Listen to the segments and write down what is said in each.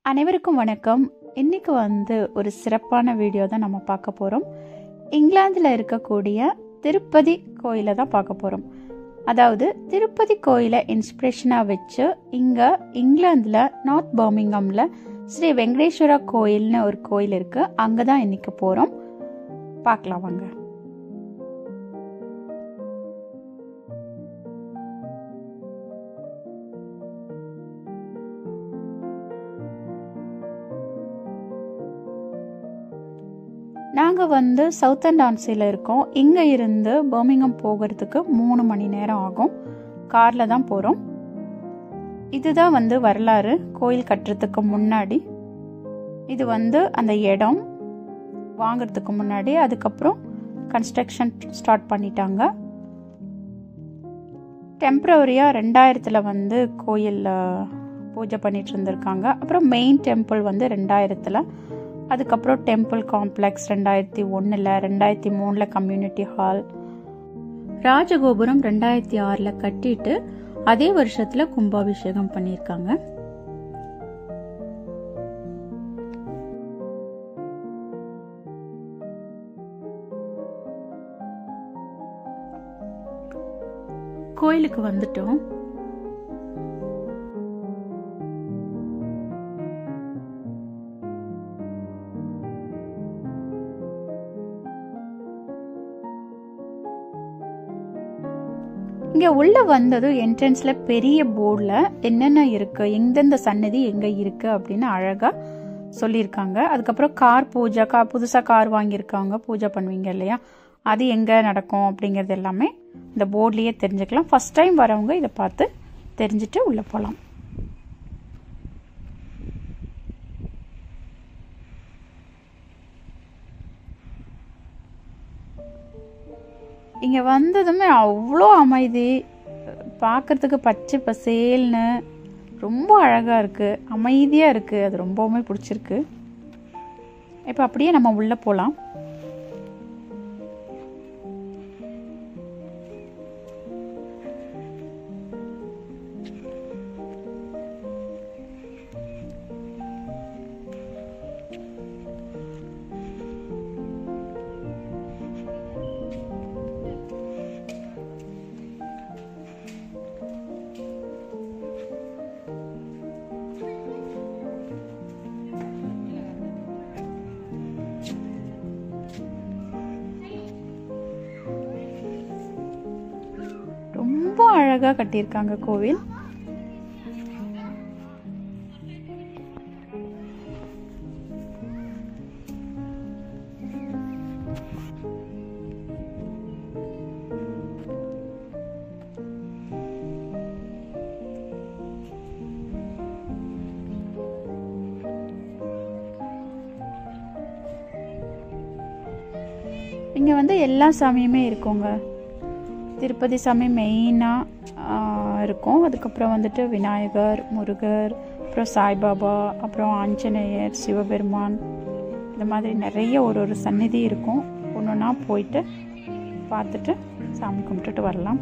அனைவருக்கும் வணக்கம் இன்னைக்கு வந்து ஒரு சிறப்பான வீடியோ தான் நம்ம பார்க்க போகிறோம் இங்கிலாந்தில் இருக்கக்கூடிய திருப்பதி கோயிலை தான் பார்க்க போகிறோம் அதாவது திருப்பதி கோயிலை இன்ஸ்பிரேஷனாக வச்சு இங்கே இங்கிலாந்தில் நார்த் பர்மிங்கமில் ஸ்ரீ வெங்கடேஸ்வரா கோயில்னு ஒரு கோயில் இருக்குது அங்கே தான் இன்னைக்கு போகிறோம் பார்க்கலாம் வாங்க நாங்கள் வந்து சவுத் அண்ட் ஆன்சியில் இருக்கோம் இங்கே இருந்து பர்மிங்கம் போகிறதுக்கு மூணு மணி நேரம் ஆகும் காரில் தான் போகிறோம் இதுதான் வந்து வரலாறு கோயில் கட்டுறதுக்கு முன்னாடி இது வந்து அந்த இடம் வாங்கிறதுக்கு முன்னாடி அதுக்கப்புறம் கன்ஸ்ட்ரக்ஷன் ஸ்டார்ட் பண்ணிட்டாங்க டெம்ப்ரவரியாக ரெண்டாயிரத்தில் வந்து கோயிலில் பூஜை பண்ணிட்டு இருந்திருக்காங்க அப்புறம் மெயின் டெம்பிள் வந்து ரெண்டாயிரத்தில் அதுக்கப்புறம் டெம்பிள் காம்ப்ளெக்ஸ் ரெண்டாயிரத்தி ஒன்றில் ரெண்டாயிரத்தி மூணில் கம்யூனிட்டி ஹால் ராஜகோபுரம் ரெண்டாயிரத்தி ஆறில் கட்டிட்டு அதே வருஷத்தில் கும்பாபிஷேகம் பண்ணியிருக்காங்க கோயிலுக்கு வந்துட்டோம் இங்கே உள்ளே வந்ததும் என்ட்ரன்ஸில் பெரிய போர்டில் என்னென்ன இருக்குது எந்தெந்த சன்னதி எங்கே இருக்குது அப்படின்னு அழகாக சொல்லியிருக்காங்க அதுக்கப்புறம் கார் பூஜை கா புதுசாக கார் வாங்கியிருக்காங்க பூஜை பண்ணுவீங்க இல்லையா அது எங்கே நடக்கும் அப்படிங்கிறது எல்லாமே இந்த போர்ட்லேயே தெரிஞ்சுக்கலாம் ஃபஸ்ட் டைம் வரவங்க இதை பார்த்து தெரிஞ்சுட்டு உள்ளே போகலாம் இங்கே வந்ததுமே அவ்வளோ அமைதி பார்க்குறதுக்கு பச்சை பசேல்னு ரொம்ப அழகாக இருக்குது அமைதியாக இருக்குது அது ரொம்பவுமே பிடிச்சிருக்கு இப்போ அப்படியே நம்ம உள்ளே போகலாம் ரொம்ப அழகாக கட்டியிருக்காங்க கோவில் இங்கே வந்து எல்லா சாமியுமே இருக்குங்க திருப்பதி சாமி மெயினாக இருக்கும் அதுக்கப்புறம் வந்துட்டு விநாயகர் முருகர் அப்புறம் சாய்பாபா அப்புறம் ஆஞ்சநேயர் சிவபெருமான் இந்த மாதிரி நிறைய ஒரு ஒரு சந்நிதி இருக்கும் ஒன்று ஒன்றா போயிட்டு பார்த்துட்டு சாமி கும்பிட்டுட்டு வரலாம்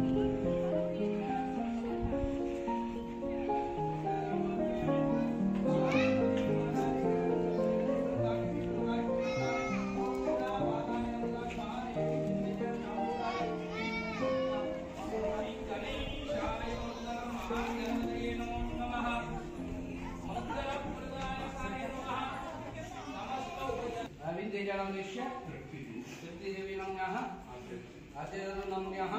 विद्यजलमिष्य तृप्तिदेवीनम्यः अद्यनम्यः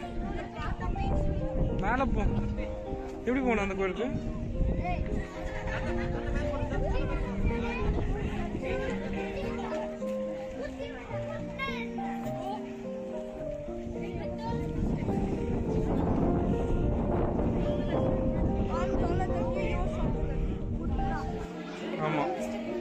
மேலே போ எப்படி போகணும் அந்த கோயிலுக்கு ஆமாம்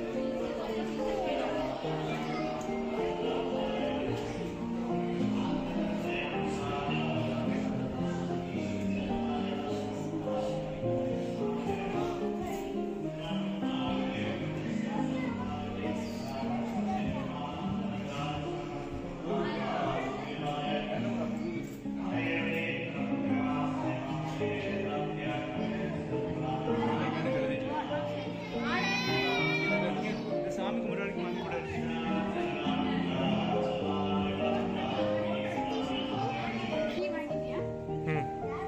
சாமி கும்பிட்றதுக்கு மணி கூட ம்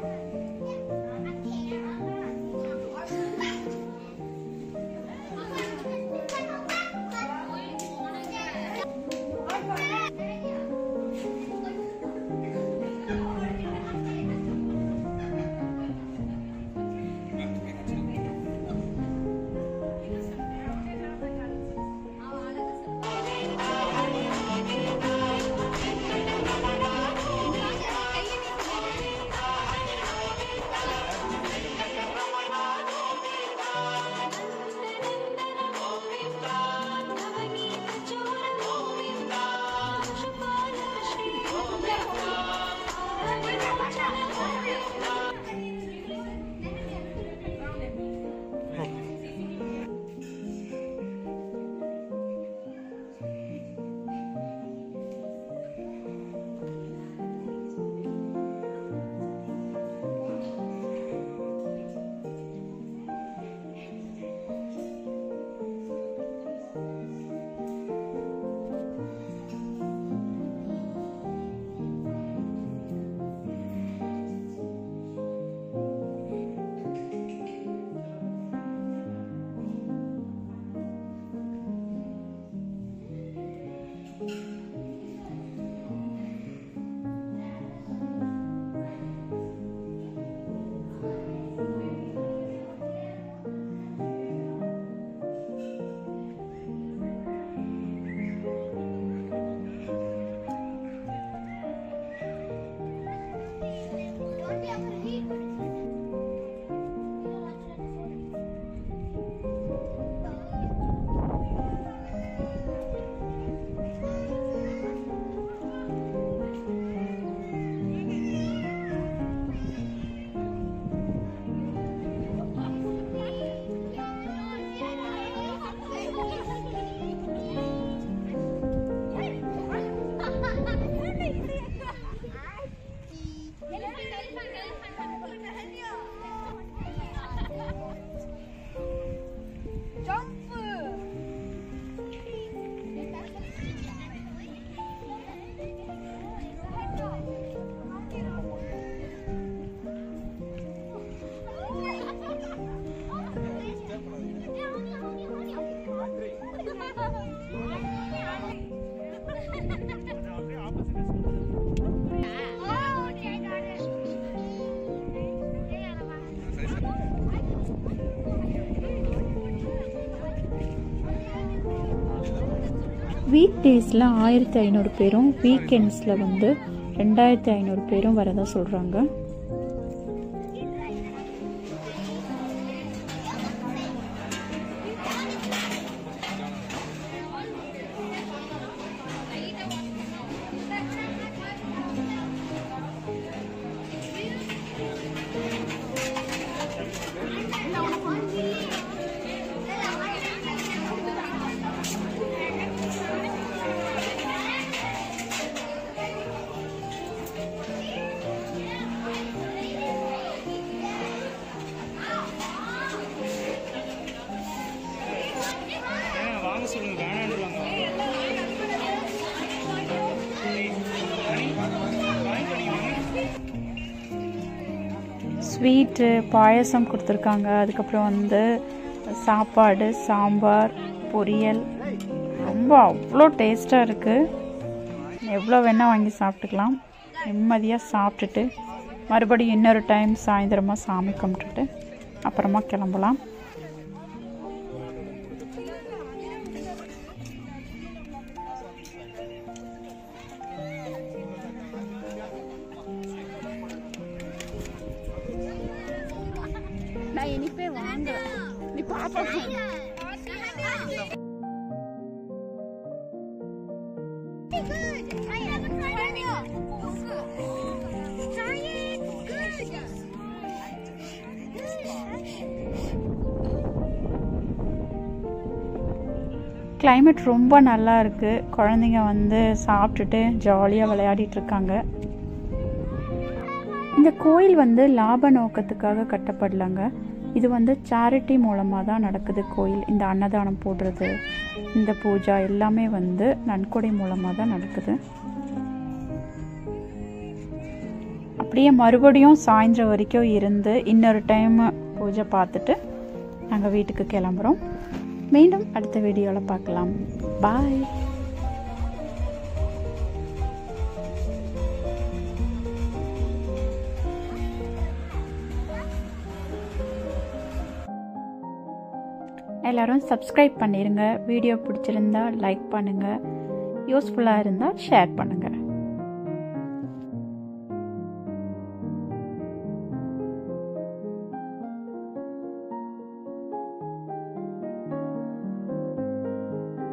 வீக் டேஸில் ஆயிரத்தி ஐநூறு பேரும் வீக்கெண்ட்ஸில் வந்து ரெண்டாயிரத்தி ஐநூறு பேரும் வரதா சொல்கிறாங்க ஏன் வாங்க சொல்லுங்க வேணான்றாங்க ஸ்வீட்டு பாயசம் கொடுத்துருக்காங்க அதுக்கப்புறம் வந்து சாப்பாடு சாம்பார் பொரியல் ரொம்ப அவ்வளோ டேஸ்ட்டாக இருக்குது எவ்வளோ வேணால் வாங்கி சாப்பிட்டுக்கலாம் நிம்மதியாக சாப்பிட்டுட்டு மறுபடியும் இன்னொரு டைம் சாயந்தரமாக சாமி கும்பிட்டுட்டு அப்புறமா கிளம்பலாம் நான் இனிப்பே வாங்க நீ பாப்பா Good. I haven't tried any. Try it. Good. climate ரொம்ப நல்லா இருக்குது குழந்தைங்க வந்து சாப்பிட்டுட்டு ஜாலியாக விளையாடிட்டு இருக்காங்க இந்த கோயில் வந்து லாப நோக்கத்துக்காக கட்டப்படலங்க இது வந்து சேரிட்டி மூலமாக தான் நடக்குது கோயில் இந்த அன்னதானம் போடுறது இந்த பூஜா எல்லாமே வந்து நன்கொடை மூலமாக தான் நடக்குது அப்படியே மறுபடியும் சாயந்தரம் வரைக்கும் இருந்து இன்னொரு டைம் பூஜை பார்த்துட்டு நாங்கள் வீட்டுக்கு கிளம்புறோம் மீண்டும் அடுத்த வீடியோவில் பார்க்கலாம் பாய் எல்லாரும் சப்ஸ்கிரைப் பண்ணிடுங்க வீடியோ பிடிச்சிருந்தா லைக் பண்ணுங்கள் யூஸ்ஃபுல்லாக இருந்தால் ஷேர் பண்ணுங்கள்